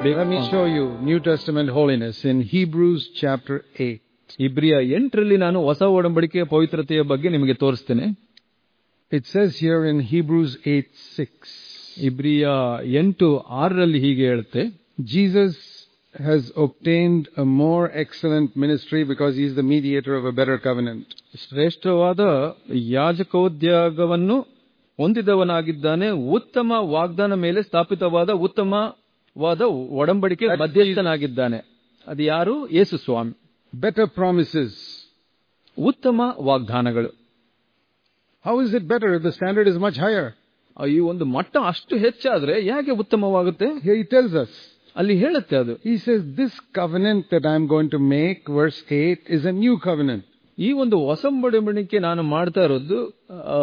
Let me show you New Testament holiness in Hebrews chapter 8. ಇಬ್ರಿಯ ಎಂಟರಲ್ಲಿ ನಾನು ಹೊಸ ಒಡಂಬಡಿಕೆಯ ಪವಿತ್ರತೆಯ ಬಗ್ಗೆ ನಿಮಗೆ ತೋರಿಸ್ತೇನೆ It says here in Hebrews 8 6, ಇಬ್ರಿಯ ಎಂಟು ಆರರಲ್ಲಿ ಹೀಗೆ ಹೇಳುತ್ತೆ Jesus has obtained a more excellent ministry because he is the mediator of a better covenant. ಶ್ರೇಷ್ಠವಾದ ಯಾಜಕೋದ್ಯೋಗವನ್ನು ಹೊಂದಿದವನಾಗಿದ್ದಾನೆ ಉತ್ತಮ ವಾಗ್ದಾನ ಮೇಲೆ ಸ್ಥಾಪಿತವಾದ ಉತ್ತಮವಾದ ಒಡಂಬಡಿಕೆ ಮಧ್ಯಸ್ಥನಾಗಿದ್ದಾನೆ ಅದು ಯಾರು ಯೇಸು ಸ್ವಾಮಿ Better promises. ಉತ್ತಮ ವಾಗ್ದಾನಗಳು How is it better if the standard is much higher? ಆ, ಈ ಒಂದು ಮಟ್ಟ ಅಷ್ಟು ಹೆಚ್ಚಾದ್ರೆ ಹೇಗೆ ಉತ್ತಮವಾಗುತ್ತೆ Here he tells us. ಅಲ್ಲಿ ಹೇಳುತ್ತೆ ಅದು He says, This covenant that I'm going to make, verse 8, is a new covenant. ಈ ಒಂದು ಹೊಸ ಒಡಂಬಡಿಕೆ ನಾನು ಮಾಡ್ತಾ ಇರೋದು ಆ,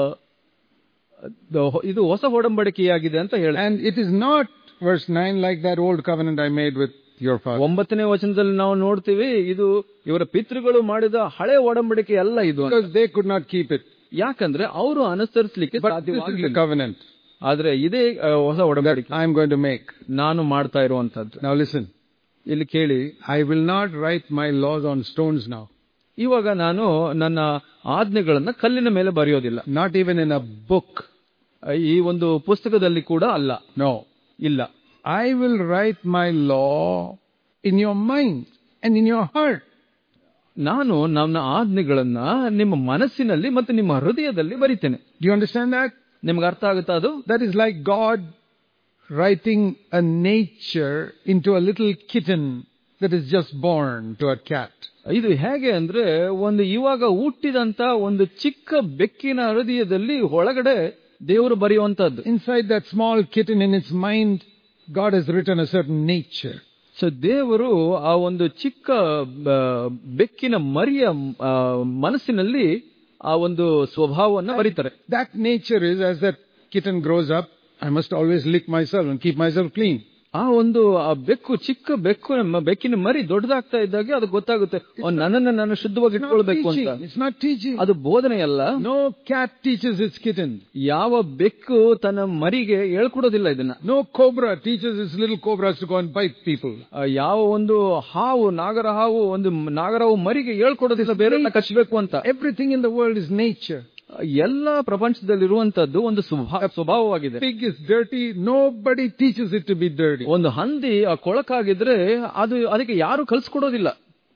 ದ- ಇದು ಹೊಸ ಒಡಂಬಡಿಕೆಯಾಗಿದೆ ಅಂತ ಹೇಳ And it is not, verse 9, like that old covenant I made with your father. ಒಂಬತ್ತನೇ ವಚನದಲ್ಲಿ ನಾವು ನೋಡ್ತೀವಿ ಇದು ಇವರ ಪಿತೃಗಳು ಮಾಡಿದ ಹಳೆ ಒಡಂಬಡಿಕೆ ಅಲ್ಲ ಇದು ಅಂತ. Because they could not keep it. ಯಾಕಂದ್ರೆ ಅವರು ಅನುಸರಿಸಲಿಕ್ಕೆ But this is the ಸಾಧ್ಯವಾಗಿಲ್ಲ covenant ಆದ್ರೆ ಇದೇ ಆ, ಹೊಸ ಒಡಂಬಡಿಕೆ I'm going to make. ನಾನು ಮಾಡ್ತಾ ಇರುವಂತದ್ದು Now listen. ಇಲ್ಲಿ ಕೇಳಿ I will not write my laws on stones now. ಇವಾಗ ನಾನು ನನ್ನ ಆಜ್ಞೆಗಳನ್ನ ಕಲ್ಲಿನ ಮೇಲೆ ಬರೆಯೋದಿಲ್ಲ Not even in a book. ಈ ಒಂದು ಪುಸ್ತಕದಲ್ಲಿ ಕೂಡ ಅಲ್ಲ No. ಇಲ್ಲ I will write my law in your mind and in your heart. ನಾನು ನನ್ನ ಆಜ್ಞೆಗಳನ್ನ ನಿಮ್ಮ ಮನಸ್ಸಿನಲ್ಲಿ ಮತ್ತು ನಿಮ್ಮ ಹೃದಯದಲ್ಲಿ ಬರಿತೇನೆ Do you understand that? ನಿಮ್ಗೆ ಅರ್ಥ ಆಗುತ್ತಾ ಅದು That is like God writing a nature into a little kitten that is just born to a cat. ಇದು ಹೇಗೆ ಅಂದ್ರೆ ಒಂದು ಇವಾಗ ಹುಟ್ಟಿದಂತ ಒಂದು ಚಿಕ್ಕ ಬೆಕ್ಕಿನ ಹೃದಯದಲ್ಲಿ ಒಳಗಡೆ ದೇವರು ಬರೆಯುವಂತದ್ದು Inside that small kitten in its mind, God has written a certain nature. So ದೇವರು ಆ ಒಂದು ಚಿಕ್ಕ ಆ, ಬೆಕ್ಕಿನ ಮರಿಯ ಆ, ಮನಸ್ಸಿನಲ್ಲಿ ಆ ಒಂದು ಸ್ವಭಾವವನ್ನು ಬರೀತಾರೆ That nature is as that kitten grows up, I must always lick myself and keep myself clean. ಆ ಒಂದು ಆ ಬೆಕ್ಕು ಚಿಕ್ಕ ಬೆಕ್ಕು ಮ- ಬೆಕ್ಕಿನ ಮರಿ ದೊಡ್ಡದಾಗ್ತಾ ಇದ್ದಾಗೆ ಅದು ಗೊತ್ತಾಗುತ್ತೆ ಓ, ನನ್ನನ್ನು ನಾನು ಶುದ್ಧವಾಗಿ It's not ಇಟ್ಕೊಳ್ಬೇಕು ಅಂತ teaching. It's not teaching. ಅದು ಬೋಧನೆಯಲ್ಲ No cat teaches its kitten. ಯಾವ ಬೆಕ್ಕು ತನ್ನ ಮರಿಗೆ ಹೇಳ್ಕೊಡೋದಿಲ್ಲ ಇದನ್ನ No cobra teaches its little cobras to go and bite people. ಆ, ಯಾವ ಒಂದು ಹಾವು ನಾಗರ ಹಾವು ಒಂದು ನಾಗರ ಹಾವು ಮರಿಗೆ ಹೇಳ್ಕೊಡೋದಿಲ್ಲ ಬೇರೆ ಕಚ್ಚಬೇಕು ಅಂತ Everything in the world is nature. ಎಲ್ಲ ಪ್ರಪಂಚದಲ್ಲಿರುವಂತದ್ದು ಒಂದು ಸ್ವಭಾ- ಸ್ವಭಾವವಾಗಿದೆ Pig is dirty. Nobody teaches it to be dirty. ಒಂದು ಹಂದಿ ಆ ಕೊಳಕಾಗಿದ್ರೆ ಅದು ಅದಕ್ಕೆ ಯಾರು ಕಲ್ಸ್ಕೊಡೋದಿಲ್ಲ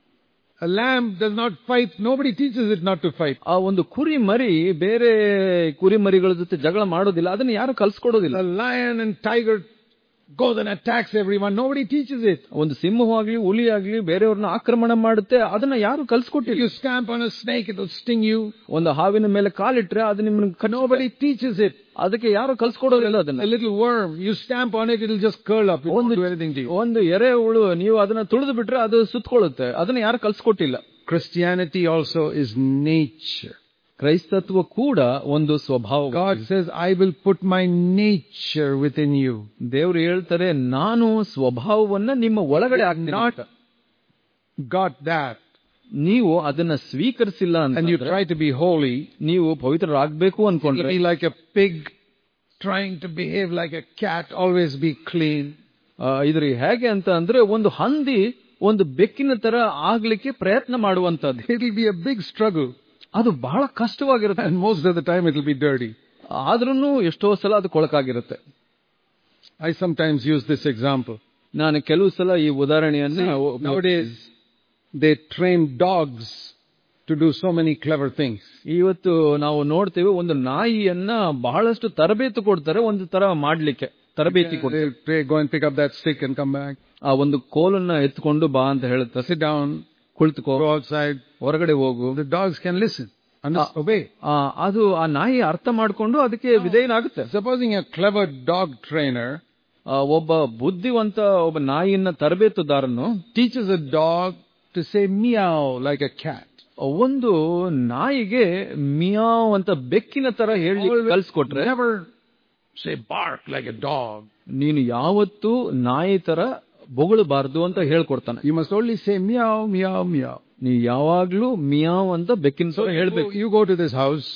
A lamb does not fight. Nobody teaches it not to fight. ಆ ಒಂದು ಕುರಿ ಮರಿ ಬೇರೆ ಕುರಿ ಮರಿಗಳ ಜೊತೆ ಜಗಳ ಮಾಡೋದಿಲ್ಲ ಅದನ್ನ ಯಾರು ಕಲ್ಸ್ಕೊಡೋದಿಲ್ಲ A lion and tiger goes and attacks everyone. Nobody teaches it. ಒಂದು ಸಿಂಹವಾಗ್ಲಿ ಹುಲಿ ಆಗ್ಲಿ ಬೇರೆಯವ್ರನ್ನ ಆಕ್ರಮಣ ಮಾಡುತ್ತೆ ಅದನ್ನ ಯಾರು If ಕಲ್ಸ್ಕೊಟ್ಟಿಲ್ಲ you stamp on a snake, it will sting you. ಒಂದು ಹಾವಿನ ಮೇಲೆ ಕಾಲಿಟ್ರೆ ಅದು ನಿಮ್ಮನ್ನ Nobody teaches it. ಅದಕ್ಕೆ ಯಾರು ಕಲ್ಸ್ಕೊಡೋದಿಲ್ಲ A ಅದನ್ನ little worm, you stamp on it, it will just curl up. It won't ಒಂದು do anything to you. ಒಂದು ಎರೆ ಹುಳು ನೀವು ಅದನ್ನ ತುಳಿದು ಬಿಟ್ರೆ ಅದು ಸುತ್ತಕೊಳ್ಳುತ್ತೆ ಅದನ್ನ ಯಾರು ಕಲ್ಸ್ಕೊಟ್ಟಿಲ್ಲ Christianity also is nature. ಕ್ರೈಸ್ತತ್ವ ಕೂಡ ಒಂದು ಸ್ವಭಾವ God says, I will put my nature within you. ದೇವರು ಹೇಳ್ತಾರೆ ನಾನು ಸ್ವಭಾವವನ್ನ ನಿಮ್ಮ ಒಳಗಡೆ ಹಾಕ್ತೀನಿ Not ಅಂತ. got that. ನೀವು ಅದನ್ನ ಸ್ವೀಕರಿಸಿಲ್ಲ And you ಅಂತ try to be holy. ನೀವು ಪವಿತ್ರರಾಗಬೇಕು It'll ಅನ್ಕೊಂಡ್ರೆ be like a pig trying to behave like a cat, always be clean. ಆ, ಇದ್ರ ಹೇಗೆ ಅಂತ ಅಂದ್ರೆ ಒಂದು ಹಂದಿ ಒಂದು ಬೆಕ್ಕಿನ ತರ ಆಗ್ಲಿಕ್ಕೆ ಪ್ರಯತ್ನ ಮಾಡುವಂತದ್ದು It'll be a big struggle. ಅದು ಬಹಳ ಕಷ್ಟವಾಗಿರುತ್ತೆ And most of the time it'll be dirty. ಆದ್ರೂ ಎಷ್ಟೋ ಸಲ ಅದು ಕೊಳಕಾಗಿರುತ್ತೆ I sometimes use this example. ನಾನು ಕೆಲವು ಸಲ ಈ ಉದಾಹರಣೆಯನ್ನ Nowadays, they train dogs to do so many clever things. ಇವತ್ತು ನಾವು ನೋಡ್ತೇವೆ ಒಂದು ನಾಯಿಯನ್ನ ಬಹಳಷ್ಟು ತರಬೇತಿ ಕೊಡ್ತಾರೆ ಒಂದು ತರ ಮಾಡ್ಲಿಕ್ಕೆ ತರಬೇತಿ ಕೊಡ್ತಾರೆ They'll pray, go and pick up that stick and come back. ಆ ಒಂದು ಕೋಲನ್ನ ಎತ್ಕೊಂಡು ಬಾ ಅಂತ ಹೇಳುತ್ತೆ Sit down, ಕುಳಿತುಕೋ go outside. ಹೊರಗಡೆ ಹೋಗು The dogs can listen, under- obey. ಆ, ಅದು ಆ ನಾಯಿ ಅರ್ಥ ಮಾಡ್ಕೊಂಡು ಅದಕ್ಕೆ ವಿಧೇಯನಾಗುತ್ತೆ Supposing a clever dog trainer ಆ, ಒಬ್ಬ ಬುದ್ಧಿವಂತ ಒಬ್ಬ ನಾಯಿಯನ್ನ ತರಬೇತುದಾರನು teaches a dog to say meow like a cat. ಒಂದು ನಾಯಿಗೆ ಮಿಯಾವ್ ಅಂತ ಬೆಕ್ಕಿನ ತರ ಹೇಳಿ ಕಲ್ಸ್ಕೊಟ್ರೆ Never say bark like a dog. ನೀನು ಯಾವತ್ತೂ ನಾಯಿ ತರ ಬೊಗಳಬಾರ್ದು ಅಂತ ಹೇಳ್ಕೊಡ್ತಾನೆ You must only say meow, meow, meow. ನೀ ಯಾವಾಗ್ಲೂ ಮಿಯಾವ್ ಅಂತ ಬೆಕ್ಕಿನ ತರ ಹೇಳ್ಬೇಕು You go to this house,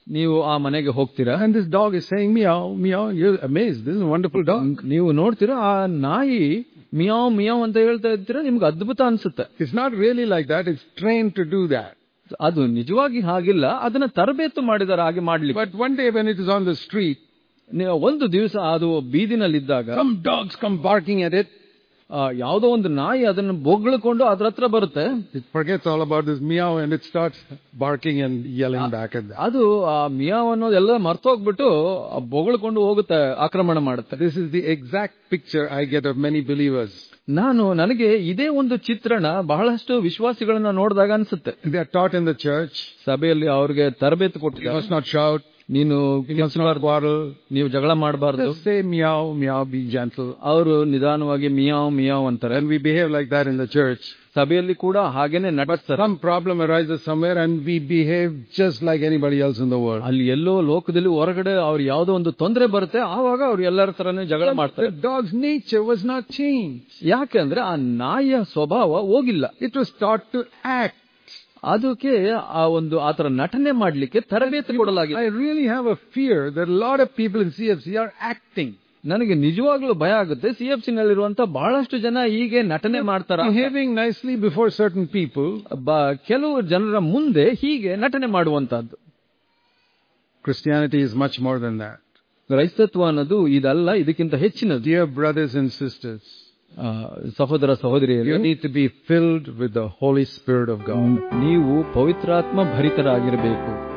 ನೀವು ಆ ಮನೆಗೆ ಹೋಗ್ತೀರಾ and this dog is saying meow, meow. You're amazed. This is a wonderful dog. ನೀವು ನೋಡ್ತೀರಾ ಆ ನಾಯಿ ಮಿಯಾವ್ ಮಿಯಾವ್ ಅಂತ ಹೇಳ್ತಾ ಇದ್ದೀರಾ ನಿಮ್ಗೆ ಅದ್ಭುತ ಅನ್ಸುತ್ತೆ It's not really like that. It's trained to do that. ಅದು ನಿಜವಾಗಿ ಹಾಗಿಲ್ಲ ಅದನ್ನ ತರಬೇತು ಮಾಡಿದಾರೆ ಹಾಗೆ ಮಾಡ್ಲಿಕ್ಕೆ But one day when it is on the street, ನೀವು ಒಂದು ದಿವಸ ಅದು ಬೀದಿನಲ್ಲಿದ್ದಾಗ some dogs come barking at it. ಆ, ಯಾವುದೋ ಒಂದು ನಾಯಿ ಅದನ್ನು ಬೊಗಳಿಕೊಂಡು ಅದ್ರ ಹತ್ರ ಬರುತ್ತೆ It forgets all about this meow and it starts barking and yelling back at that. ಅದು ಆ ಮಿಯಾವ್ ಅನ್ನೋದೆಲ್ಲ ಮರ್ತೋಗ್ಬಿಟ್ಟು ಆ ಬೊಗಳ್ಕೊಂಡು ಹೋಗುತ್ತೆ ಆಕ್ರಮಣ ಮಾಡುತ್ತೆ This is the exact picture I get of many believers. ನಾನು ನನಗೆ ಇದೇ ಒಂದು ಚಿತ್ರಣ ಬಹಳಷ್ಟು ವಿಶ್ವಾಸಿಗಳನ್ನ ನೋಡಿದಾಗ ಅನ್ಸುತ್ತೆ They are taught in the church. ಸಭೆಯಲ್ಲಿ ಅವ್ರಿಗೆ ತರಬೇತಿ You ಕೊಟ್ಟಿದ್ದಾರೆ must not shout. ನೀನು You must not quarrel. ನೀವು ಜಗಳ ಮಾಡಬಾರ್ದು Just say meow, meow, be gentle. ಅವರು ನಿಧಾನವಾಗಿ ಮಿಯಾವ್ ಮಿಯಾವ್ ಅಂತಾರೆ And we behave like that in the church. ಸಭೆಯಲ್ಲಿ ಕೂಡ ಹಾಗೇನೆ ನಟಿಸ್ತಾರೆ Some problem arises somewhere and we behave just like anybody else in the world. ಅಲ್ಲಿ ಎಲ್ಲೋ ಲೋಕದಲ್ಲಿ ಹೊರಗಡೆ ಅವ್ರು ಯಾವ್ದೋ ಒಂದು ತೊಂದರೆ ಬರುತ್ತೆ ಆವಾಗ ಅವ್ರು ಎಲ್ಲರ ತರನೇ ಜಗಳ ಮಾಡ್ತಾರೆ The dog's nature was not changed. ಯಾಕೆಂದ್ರೆ ಆ ನಾಯಿಯ ಸ್ವಭಾವ ಹೋಗಿಲ್ಲ It was taught to act. ಅದಕ್ಕೆ ಆ ಒಂದು ಆತರ ನಟನೆ ಮಾಡ್ಲಿಕ್ಕೆ ತರಬೇತಿ ಕೊಡಲಾಗಿದೆ I really have a fear that a lot of people in CFC are acting, ನನಗೆ ನಿಜವಾಗ್ಲೂ ಭಯ ಆಗುತ್ತೆ ಸಿ ಎಫ್ ಸಿ ನಲ್ಲಿರುವಂತ ಬಹಳಷ್ಟು ಜನ ಹೀಗೆ ನಟನೆ ಮಾಡ್ತಾರ behaving nicely before certain people. ಬ- ಕೆಲವು ಜನರ ಮುಂದೆ ಹೀಗೆ ನಟನೆ ಮಾಡುವಂತಹದ್ದು Christianity is much more than that. ಕ್ರೈಸ್ತತ್ವ ಅನ್ನೋದು ಇದಲ್ಲ ಇದಕ್ಕಿಂತ ಹೆಚ್ಚಿನದು Dear brothers and sisters, ಆ, ಸಹೋದರ ಸಹೋದರಿಯರು you need to be filled with the Holy Spirit of God. ನೀವು ಪವಿತ್ರಾತ್ಮ ಭರಿತರಾಗಿರಬೇಕು